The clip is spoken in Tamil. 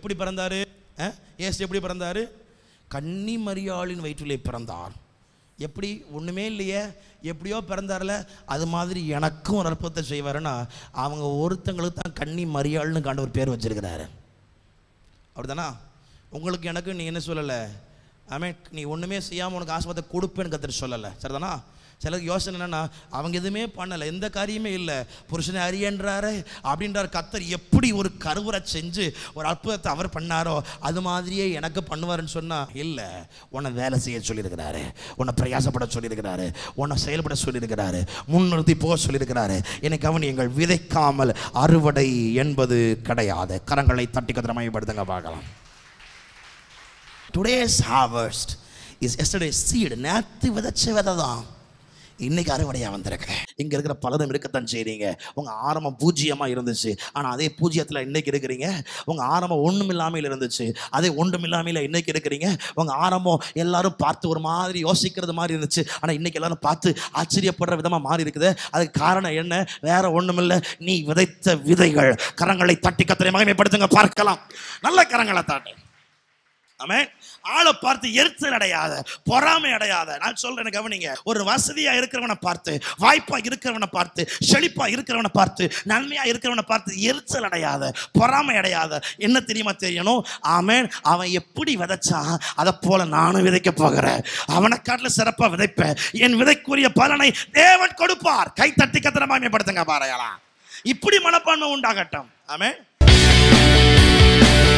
எப்படி பிறந்தாரு அஹ்? இயேசு எப்படி பிறந்தாரு கன்னி மரியாளின் வயிற்றிலே பிறந்தார் எப்படி ஒன்றுமே இல்லையே எப்படியோ பிறந்தார்ல அது மாதிரி எனக்கும் ஒரு அற்புதத்தை செய்வாருன்னா அவங்க ஒருத்தங்களுக்கு தான் கன்னி மரியாள்னு காண்ட ஒரு பேர் வச்சிருக்கிறாரு அப்படிதானா உங்களுக்கு எனக்கு நீ என்ன சொல்லலை ஆமே நீ ஒன்றுமே செய்யாமல் உனக்கு ஆசீர்வாதத்தை கொடுப்பேன்னு கத்துட்டு சொல்லலை சரிதானா சிலருக்கு யோசனை என்னன்னா அவங்க எதுவுமே பண்ணலை எந்த காரியமே இல்லை புருஷனை அறியன்றாரு அப்படின்றார் கத்தர் எப்படி ஒரு கருவறை செஞ்சு ஒரு அற்புதத்தை அவர் பண்ணாரோ அது மாதிரியே எனக்கு பண்ணுவாருன்னு சொன்னா இல்லை உன்னை வேலை செய்ய சொல்லியிருக்கிறாரு உன்னை பிரயாசப்பட சொல்லியிருக்கிறாரு உன்னை செயல்பட சொல்லியிருக்கிறாரு முன்னிறுத்தி போக சொல்லியிருக்கிறாரு எனக்கு அவன் எங்கள் விதைக்காமல் அறுவடை என்பது கிடையாது கரங்களை தட்டி கத்திரமைப்படுத்துங்க பார்க்கலாம் today's harvest is yesterday seed நேற்று விதைச்ச விதை தான் இன்னைக்கு அறுவடையாக வந்திருக்கேன் இங்க இருக்கிற பலரும் இருக்கத்தான் செய்றீங்க உங்க ஆரம்பம் பூஜ்ஜியமா இருந்துச்சு ஆனா அதே பூஜ்ஜியத்துல இன்னைக்கு இருக்கிறீங்க உங்க ஆரம்பம் ஒண்ணும் இல்லாமல் இருந்துச்சு அதே ஒன்றும் இல்லாமல் இன்னைக்கு இருக்கிறீங்க உங்க ஆரம்பம் எல்லாரும் பார்த்து ஒரு மாதிரி யோசிக்கிறது மாதிரி இருந்துச்சு ஆனா இன்னைக்கு எல்லாரும் பார்த்து ஆச்சரியப்படுற விதமா மாறி இருக்குது அதுக்கு காரணம் என்ன வேற ஒண்ணுமில்ல நீ விதைத்த விதைகள் கரங்களை தட்டி கத்திரை மகிமைப்படுத்துங்க பார்க்கலாம் நல்ல கரங்களை தாட்டு ஆமென் ஆளை பார்த்து எரிச்சல் அடையாத பொறாமை அடையாத நான் சொல்றேன் கவனிங்க ஒரு வசதியா இருக்கிறவனை பார்த்து வாய்ப்பா இருக்கிறவனை பார்த்து செழிப்பா இருக்கிறவனை பார்த்து நன்மையா இருக்கிறவனை பார்த்து எரிச்சல் அடையாத பொறாமை அடையாத என்ன தெரியுமா தெரியணும் ஆமென் அவன் எப்படி விதைச்சான் அதை போல நானும் விதைக்க போகிறேன் அவனை காட்டில சிறப்பா விதைப்பேன் என் விதைக்குரிய பலனை தேவன் கொடுப்பார் கை தட்டி கத்திர மாமியப்படுத்துங்க பாறையலாம் இப்படி மனப்பான்மை உண்டாகட்டும் ஆமென்